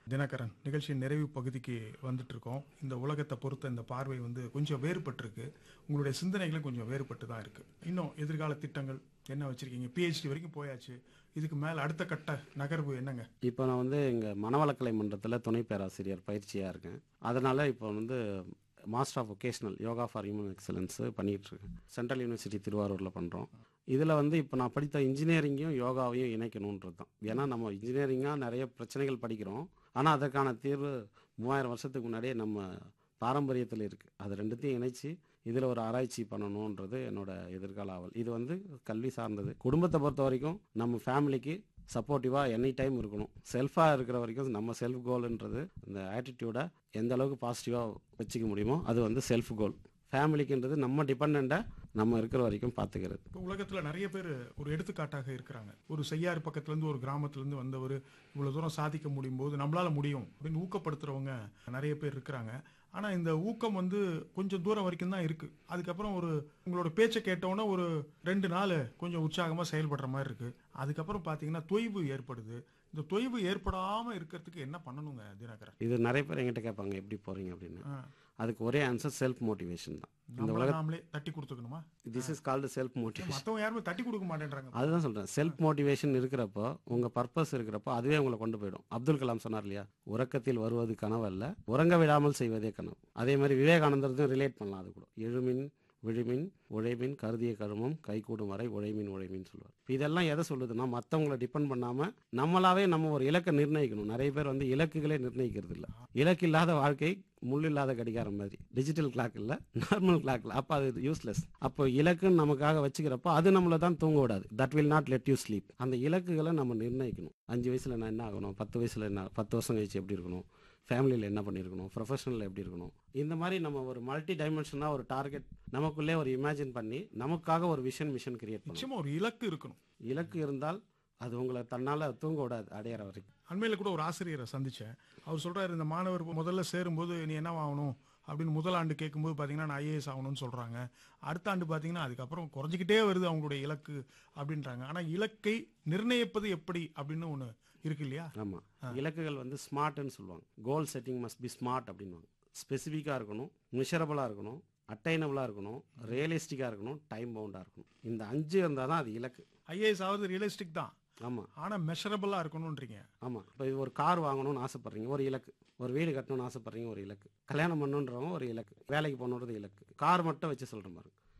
தினகரன் நிகழ்ச்சியின் நிறைவு பகுதிக்கு வந்துட்டு இருக்கோம் இந்த உலகத்தை பொறுத்த இந்த பார்வை வந்து கொஞ்சம் வேறுபட்டிருக்கு உங்களுடைய சிந்தனைகளும் கொஞ்சம் வேறுபட்டு தான் இருக்கு இன்னும் எதிர்கால திட்டங்கள் என்ன வச்சிருக்கீங்க பிஹெச்டி வரைக்கும் போயாச்சு இதுக்கு மேல அடுத்த கட்ட நகர்வு என்னங்க இப்போ நான் வந்து இங்கே மனவளக்கலை மன்றத்தில் துணை பேராசிரியர் பயிற்சியாக இருக்கேன் அதனால் இப்போ வந்து master of vocational yoga for human excellence பண்ணிகிட்டு இருக்கேன் சென்ட்ரல் யூனிவர்சிட்டி திருவாரூரில் பண்ணுறோம் இதில் வந்து இப்போ நான் படித்த இன்ஜினியரிங்கையும் யோகாவையும் இணைக்கணுன்றது தான் ஏன்னா நம்ம இன்ஜினியரிங்காக நிறைய பிரச்சனைகள் படிக்கிறோம் ஆனால் அதற்கான தீர்வு மூவாயிரம் வருஷத்துக்கு முன்னாடியே நம்ம பாரம்பரியத்தில் இருக்குது அது ரெண்டுத்தையும் இணைச்சி இதில் ஒரு ஆராய்ச்சி பண்ணணுன்றது என்னோட எதிர்கால ஆவல் இது வந்து கல்வி சார்ந்தது குடும்பத்தை பொறுத்த வரைக்கும் நம்ம ஃபேமிலிக்கு சப்போர்ட்டிவாக எனி டைம் இருக்கணும் செல்ஃபாக இருக்கிற வரைக்கும் நம்ம செல்ஃப் கோல்ன்றது இந்த ஆட்டிடியூடை எந்த அளவுக்கு பாசிட்டிவாக வச்சுக்க முடியுமோ அது வந்து செல்ஃப் கோல் ஃபேமிலிக்குன்றது நம்ம டிபெண்ட்டாக நம்ம இருக்கிற வரைக்கும் பார்த்துக்கிறது இப்போ உலகத்துல நிறைய பேர் ஒரு எடுத்துக்காட்டாக இருக்கிறாங்க ஒரு செய்யாறு பக்கத்துல இருந்து ஒரு கிராமத்துல இருந்து வந்தவர் இவ்வளவு தூரம் சாதிக்க முடியும் போது நம்மளால முடியும் அப்படின்னு ஊக்கப்படுத்துறவங்க நிறைய பேர் இருக்கிறாங்க ஆனா இந்த ஊக்கம் வந்து கொஞ்சம் தூரம் வரைக்கும் தான் இருக்கு அதுக்கப்புறம் ஒரு உங்களோட பேச்சை கேட்டோன்னே ஒரு ரெண்டு நாள் கொஞ்சம் உற்சாகமா செயல்படுற மாதிரி இருக்கு அதுக்கப்புறம் பாத்தீங்கன்னா தொய்வு ஏற்படுது இந்த தொய்வு ஏற்படாம இருக்கிறதுக்கு என்ன பண்ணணுங்க தினகரன் இது நிறைய பேர் என்கிட்ட கேட்பாங்க எப்படி போகிறீங்க அப்படின்னு ஆ, அதுக்கு ஒரே ஆன்சர் செல்ஃப் மோட்டிவேஷன் தான் இந்த நம்மள உலக நாமளே தட்டி கொடுத்துக்கணுமா this is called self motivation மத்தவங்க யாருமே தட்டி கொடுக்க மாட்டேன்றாங்க அதுதான் சொல்கிறேன் செல்ஃப் மோட்டிவேஷன் இருக்கிறப்போ உங்கள் பர்பஸ் இருக்கிறப்போ அதுவே உங்களை கொண்டு போயிடும் அப்துல் கலாம் சொன்னார் இல்லையா உறக்கத்தில் வருவது கனவு அல்ல உறங்க விடாமல் செய்வதே கனவு அதே மாதிரி விவேகானந்தர்தான் ரிலேட் பண்ணலாம் அது கூட எழுமின் விழுமின் உழைமின் கருதிய கருமம் கைகூடும் வரை உழைமின் உழைமின் சொல்லுவார் இப்ப இதெல்லாம் எதை சொல்லுதுன்னா மற்றவங்கள டிபெண்ட் பண்ணாமல் நம்மளாவே நம்ம ஒரு இலக்கை நிர்ணயிக்கணும் நிறைய பேர் வந்து இலக்குகளே நிர்ணயிக்கிறது இல்லை இலக்கு இல்லாத வாழ்க்கை முள் இல்லாத கடிகாரம் மாதிரி டிஜிட்டல் கிளாக் இல்லை நார்மல் கிளாக்ல அப்போ அது யூஸ்லெஸ் அப்போ இலக்குன்னு நமக்காக வச்சுக்கிறப்போ அது நம்மளை தான் தூங்க விடாது that will not let you sleep அந்த இலக்குகளை நம்ம நிர்ணயிக்கணும் அஞ்சு வயசுல நான் என்ன ஆகணும் பத்து வயசுல என்ன பத்து வருஷம் கழிச்சு எப்படி இருக்கணும் ஃபேமிலியில் என்ன பண்ணியிருக்கணும் ப்ரொஃபஷனலில் எப்படி இருக்கணும் இந்த மாதிரி நம்ம ஒரு மல்டி டைமென்ஷனாக ஒரு டார்கெட் நமக்குள்ளே ஒரு இமேஜின் பண்ணி நமக்காக ஒரு விஷன் மிஷன் கிரியேட் பண்ணணும் நிச்சயமா ஒரு இலக்கு இருக்கணும் இலக்கு இருந்தால் அது உங்களை தன்னால் தூங்க விடாது அடையிற வரைக்கும் அண்மையில் கூட ஒரு ஆசிரியரை சந்திச்சேன் அவர் சொல்றாரு இந்த மாணவர் முதல்ல சேரும்போது நீ என்ன ஆகணும் அப்படின்னு முதல் ஆண்டு கேட்கும்போது பார்த்தீங்கன்னா நான் ஐஏஎஸ் ஆகணும்னு சொல்றாங்க அடுத்த ஆண்டு பார்த்தீங்கன்னா அதுக்கப்புறம் குறைஞ்சிக்கிட்டே வருது அவங்களுடைய இலக்கு அப்படின்றாங்க ஆனா இலக்கை நிர்ணயிப்பது எப்படி அப்படின்னு ஒன்று இருக்கு இல்லையா ஆமாம் இலக்குகள் வந்து ஸ்மார்ட்னு சொல்லுவாங்க goal setting must be smart அப்படின்வாங்க ஸ்பெசிஃபிக்காக இருக்கணும் மிஷரபிளாக இருக்கணும் அட்டைனபிளாக இருக்கணும் ரியலிஸ்டிக்காக இருக்கணும் டைம் பவுண்டாக இருக்கணும் இந்த அஞ்சு இருந்தால் தான் அது இலக்கு ஐஏஎஸ் ஆகுது ரியலிஸ்டிக் தான் ஆமாம் ஆனா மெஷரபிளா இருக்கணும்ன்றீங்க ஆமாம் இப்போ இது ஒரு கார் வாங்கணும்னு ஆசைப்பட்றீங்க ஒரு இலக்கு ஒரு வீடு கட்டணும்னு ஆசைப்பட்றீங்க ஒரு இலக்கு கல்யாணம் பண்ணணுன்றவங்க ஒரு இலக்கு வேலைக்கு போகணுன்றது இலக்கு கார் மட்டும் வச்சு சொல்கிற மாதிரி